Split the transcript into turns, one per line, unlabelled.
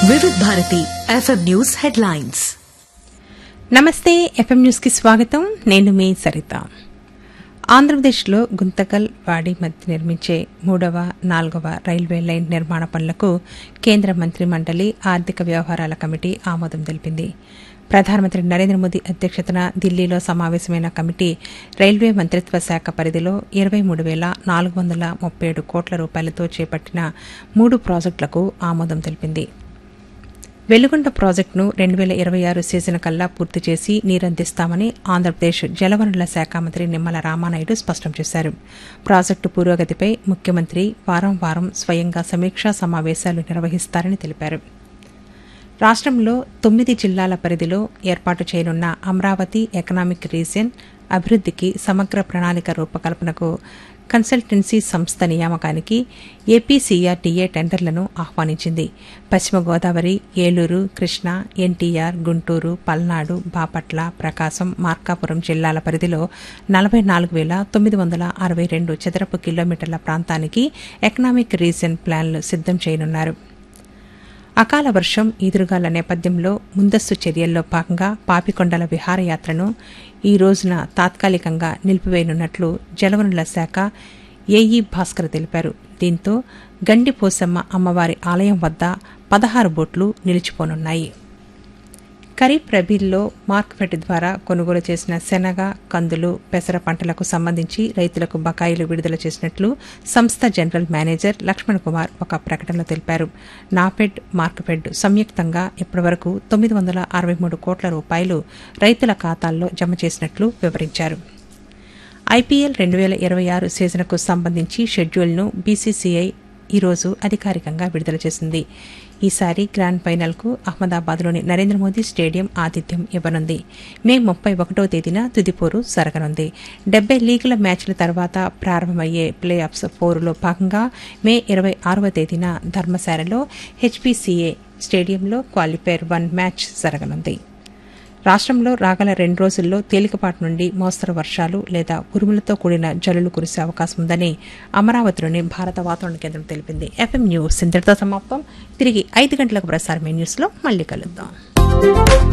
వివిధ Bharati FM news headlines
నమస్తే FM న్యూస్కి స్వాగతం నేను మీ సరిత ఆంధ్రప్రదేశ్లో గుంతకల్ వాడి మధ్య నిర్మించే మూడవ నాలుగవ రైల్వే లైన్ నిర్మాణ పనులకు కేంద్ర మంత్రి మండలి ఆర్థిక వ్యవహారాల కమిటీ ఆమోదం తెలిపింది ప్రధానమంత్రి నరేంద్ర మోదీ అధ్యక్షతన ఢిల్లీలో సమావేశమైన కమిటీ రైల్వే మంత్రిత్వ శాఖ పరిధిలో ఇరవై మూడు వేల నాలుగు వందల ముప్పై ఏడు కోట్ల రూపాయలతో చేపట్టిన మూడు ప్రాజెక్టులకు ఆమోదం తెలిపింది వెలుగొండ ప్రాజెక్టును రెండు వేల ఇరవై ఆరు సీజన్ కల్లా పూర్తి చేసి నీరందిస్తామని ఆంధ్రప్రదేశ్ జలవనరుల శాఖ మంత్రి నిమ్మల రామానాయుడు స్పష్టం చేశారు ప్రాజెక్టు పురోగతిపై ముఖ్యమంత్రి వారం వారం స్వయంగా సమీక్షా సమావేశాలు నిర్వహిస్తారని తెలిపారు రాష్ట్రంలో తొమ్మిది జిల్లాల పరిధిలో ఏర్పాటు చేయనున్న అమరావతి ఎకనామిక్ రీజియన్ అభివృద్ధికి సమగ్ర ప్రణాళిక రూపకల్పనకు కన్సల్టెన్సీ సంస్థ నియామకానికి ఏపీసీఆర్టీఏ టెండర్లను ఆహ్వానించింది పశ్చిమ గోదావరి ఏలూరు కృష్ణా ఎన్టీఆర్ గుంటూరు పల్నాడు బాపట్ల ప్రకాశం మార్కాపురం జిల్లాల పరిధిలో నలభై నాలుగు వేల తొమ్మిది వందల అరవై రెండు చదరపు కిలోమీటర్ల ప్రాంతానికి ఎకనామిక్ రీజియన్ ప్లాన్లు సిద్దం చేయనున్నారు అకాల వర్షం ఎదురుగాల నేపథ్యంలో ముందస్తు చర్యల్లో భాగంగా పాపికొండల విహారయాత్రను ఈ రోజున తాత్కాలికంగా నిలిపివేయనున్నట్లు జలవనరుల శాఖ ఏఈ భాస్కర్ తెలిపారు దీంతో గండిపోసమ్మ అమ్మవారి ఆలయం వద్ద పదహారు బోట్లు నిలిచిపోనున్నాయి ఖరీఫ్ రబీల్లో మార్క్ఫెడ్ ద్వారా కొనుగోలు చేసిన శనగ కందులు పెసర పంటలకు సంబంధించి రైతులకు బకాయిలు విడుదల చేసినట్లు సంస్థ జనరల్ మేనేజర్ లక్ష్మణ్ కుమార్ ఒక ప్రకటనలో తెలిపారు నాఫెడ్ మార్క్ఫెడ్ సంయుక్తంగా ఇప్పటివరకు తొమ్మిది వందల అరవై మూడు కోట్ల రూపాయలు రైతుల ఖాతాల్లో జమ చేసినట్లు వివరించారు ఐపీఎల్ రెండు వేల ఇరవై ఆరు సీజన్కు సంబంధించి షెడ్యూల్ను బీసీసీఐ ఈరోజు అధికారికంగా విడుదల చేసింది ఈసారి గ్రాండ్ ఫైనల్కు అహ్మదాబాద్లోని నరేంద్ర మోదీ స్టేడియం ఆతిథ్యం ఇవ్వనుంది మే ముప్పై ఒకటో తేదీన తుదిపోరు జరగనుంది డెబ్బై లీగుల మ్యాచ్ల తర్వాత ప్రారంభమయ్యే ప్లే ఆఫ్స్ పోరులో భాగంగా మే ఇరవై ఆరవ తేదీన ధర్మశాలలో హెచ్పీసీఏ స్టేడియంలో క్వాలిఫైర్ వన్ మ్యాచ్ జరగనుంది రాష్ట్రంలో రాగల రెండు రోజుల్లో తేలికపాటి నుండి మోస్తరు వర్షాలు లేదా ఉరుములతో కూడిన జల్లులు కురిసే అవకాశం ఉందని అమరావతిలోని భారత వాతావరణ కేంద్రం తెలిపింది ఎఫ్ఎం న్యూస్ ఇంతటితో సమాప్తం తిరిగి ఐదు గంటలకు ప్రసారమే న్యూస్లో మళ్ళీ కలుద్దాం